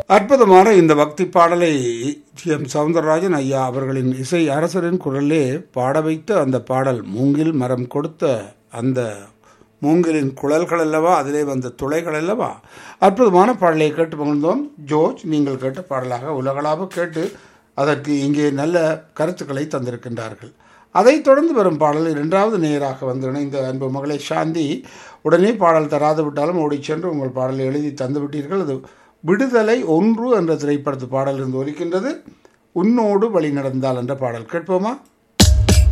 அற்புதமான இந்த பக்தி பாடலை டி எம் சவுந்தரராஜன் ஐயா அவர்களின் இசை அரசரின் குரலே பாட வைத்த அந்த பாடல் மூங்கில் மரம் கொடுத்த அந்த மூங்கிலின் குழல்கள் அல்லவா அதிலே வந்த துளைகள் அல்லவா அற்புதமான பாடலை கேட்டு மகிழ்ந்தோம் ஜோர்ஜ் நீங்கள் கேட்ட பாடலாக உலகளாக கேட்டு அதற்கு இங்கே நல்ல கருத்துக்களை தந்திருக்கின்றார்கள் அதைத் தொடர்ந்து வரும் பாடல் இரண்டாவது நேராக வந்து இணைந்த அன்பு மகளே சாந்தி உடனே பாடல் தராது விட்டாலும் ஓடிச் சென்று உங்கள் பாடலை எழுதி தந்து விட்டீர்கள் அது விடுதலை ஒன்று என்ற திரைப்படத்து பாடல் இருந்து ஒலிக்கின்றது உன்னோடு வழி நடந்தால் என்ற பாடல் கேட்போமா